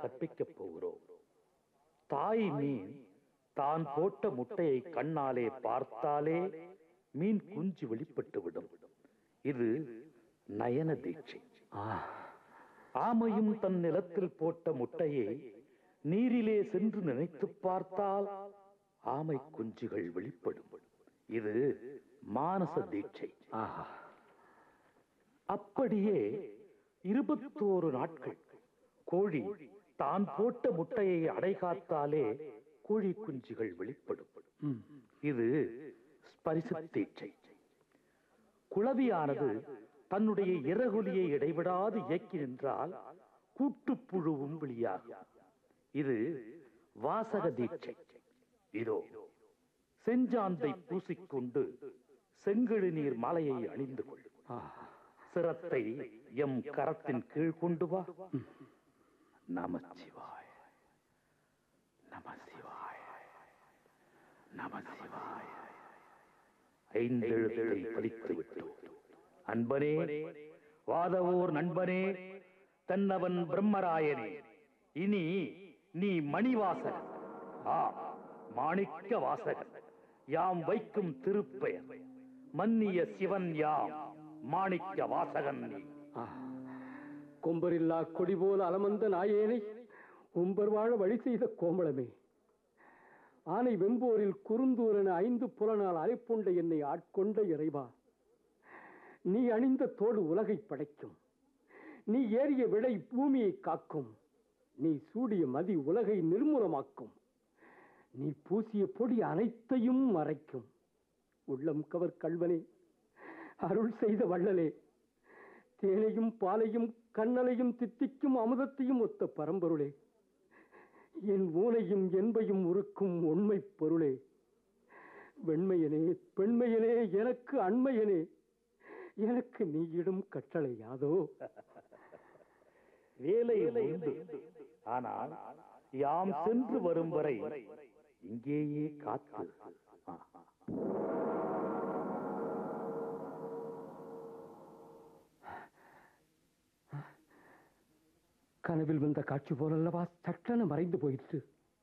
கற்பிக்கப் போகிறோம் தாய் மீன் தான் போட்ட முட்டையை கண்ணாலே பார்த்தாலே மீன் குஞ்சு வெளிப்பட்டு விடும் இது நயன தீட்சை ஆமையும் தன் நிலத்தில் போட்ட முட்டையை நீரிலே சென்று நினைத்து பார்த்தால் ஆமை குஞ்சுகள் வெளிப்படும் இது மானச தீட்சை ஆஹா அப்படியே இருபத்தோரு நாட்கள் கோழி தான் போட்ட முட்டையை அடைகாத்தாலே கோழி குஞ்சுகள் வெளிப்படும் ம். இது ஸ்பரிச தீட்சை குளவியானது தன்னுடைய இறகுலியை இடைவிடாது இயக்கி நின்றால் கூட்டுப்புழுவும் வெளியாகும் இது வாசக தீட்சை இதோ செஞ்சாந்தை பூசிக்கொண்டு செங்கழு நீர் மாலையை அணிந்து கொள் ஆஹா சிரத்தை எம் கரத்தின் கீழ் கொண்டு வா நமச்சிவாய நமசிவாய நமசிவாய ஐந்தெழுத்தை பலித்து விட்டோம் அன்பனே வாதவோர் நண்பனே தன்னவன் பிரம்மராயனே இனி நீ மணிவாசகன் ஆ மாணிக்க வாசகன் யாம் வைக்கும் திருப்பெயர் மன்னிய சிவன் யாம் மாணிக்க வாசகன் நீ கொம்பரில்லா கொடி போல அலமந்த நாயேனை உம்பர் வாழ வழி செய்த கோமளமே ஆனை வெம்போரில் குறுந்தூரன ஐந்து புலனால் அரைப்புண்ட என்னை ஆட்கொண்ட இறைவா நீ அணிந்த தோடு உலகை படைக்கும் நீ ஏறிய விடை பூமியை காக்கும் நீ சூடிய மதி உலகை நிர்மூலமாக்கும் நீ பூசிய பொடி அனைத்தையும் மறைக்கும் உள்ளம் கவர் கல்வனே அருள் செய்த வள்ளலே தேனையும் பாலையும் கண்ணலையும் தித்திக்கும் அமுதத்தையும் ஒத்த பரம்பொருளே என் ஊனையும் என்பையும் உருக்கும் உண்மை பொருளே வெண்மையனே பெண்மையனே எனக்கு அண்மையனே எனக்கு நீயிடும் கட்டளை யாதோ வேலை உண்டு ஆனால் யாம் சென்று வரும் வரை இங்கேயே காத்து ஆ. கனவில் வந்த காட்சி போலல்லவா சட்டென மறைந்து போயிற்று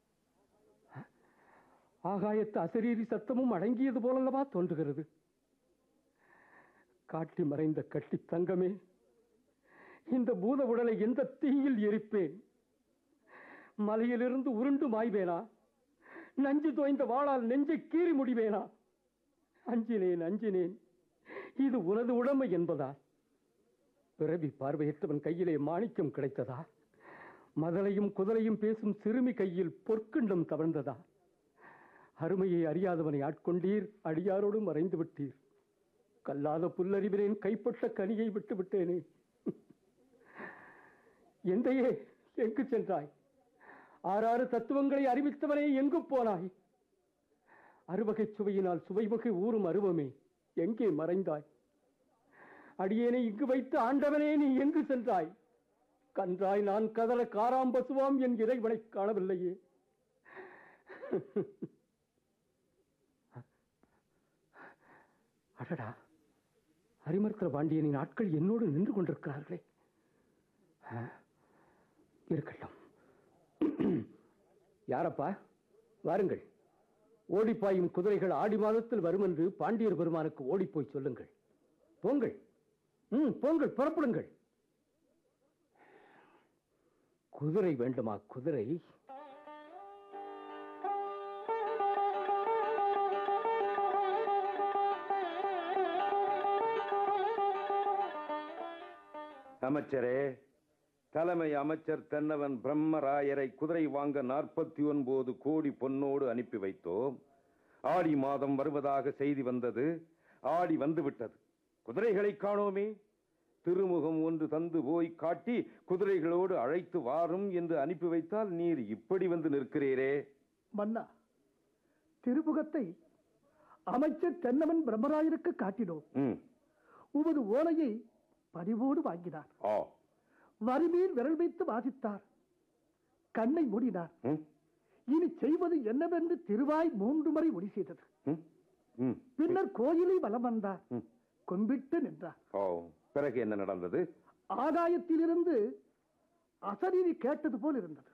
ஆகாயத்து அசரீரி சத்தமும் அடங்கியது போலல்லவா தோன்றுகிறது காட்டி மறைந்த கட்டி தங்கமே இந்த பூத உடலை எந்த தீயில் எரிப்பேன் மலையிலிருந்து உருண்டு மாய்வேனா நஞ்சு தோய்ந்த வாளால் நெஞ்சை கீறி முடிவேனா அஞ்சினேன் அஞ்சினேன் இது உனது உடமை என்பதா பிறவி பார்வையற்றவன் கையிலே மாணிக்கம் கிடைத்ததா மதலையும் குதலையும் பேசும் சிறுமி கையில் பொற்கிண்டம் தவழ்ந்ததா அருமையை அறியாதவனை ஆட்கொண்டீர் அடியாரோடு மறைந்து விட்டீர் கல்லாத புல்லறிவினேன் கைப்பட்ட கனியை விட்டு விட்டேனே எந்தையே எங்கு சென்றாய் ஆறாறு தத்துவங்களை அறிவித்தவனே எங்கு போனாய் அறுவகை சுவையினால் சுவைமுகை ஊறும் அருவமே எங்கே மறைந்தாய் அடியேனை இங்கு வைத்து ஆண்டவனே நீ எங்கு சென்றாய் கன்றாய் நான் கதற காராம்பசுவாம் என் இறைவனை காணவில்லையே அடடா ஹரிமர்த்தர பாண்டியனின் ஆட்கள் என்னோடு நின்று கொண்டிருக்கிறார்களே ஆ, இருக்கட்டும் யாரப்பா வாருங்கள் ஓடிப்பாயும் குதிரைகள் ஆடி மாதத்தில் வரும் என்று பாண்டியர் பெருமானுக்கு ஓடிப்போய் சொல்லுங்கள் போங்கள் ம் போங்கள் புறப்படுங்கள் குதிரை வேண்டுமா குதிரை அமைச்சரே தலைமை அமைச்சர் தென்னவன் பிரம்மராயரை குதிரை வாங்க நாற்பத்தி ஒன்பது கோடி பொன்னோடு அனுப்பி வைத்தோம் ஆடி மாதம் வருவதாக செய்தி வந்தது ஆடி வந்துவிட்டது குதிரைகளை காணோமே திருமுகம் ஒன்று தந்து போய் காட்டி குதிரைகளோடு அழைத்து வாரும் என்று அனுப்பி வைத்தால் நீர் இப்படி வந்து நிற்கிறீரே மன்னா திருமுகத்தை அமைச்சர் தென்னவன் பிரம்மராயருக்கு காட்டினோம் ம் உமது ஓலையை பரிவோடு வாங்கினார் ஆ வறுமையில் விரல் வைத்து வாசித்தார் கண்ணை மூடினார் ம் இனி செய்வது என்னவென்று திருவாய் மூன்று முறை ஒளி செய்தது ம் ம் பின்னர் கோயிலை வலம் வந்தார் ம். கும்பிட்டு நின்றார் ஓ பிறகு என்ன நடந்தது ஆகாயத்திலிருந்து அசரீரி கேட்டது போல் இருந்தது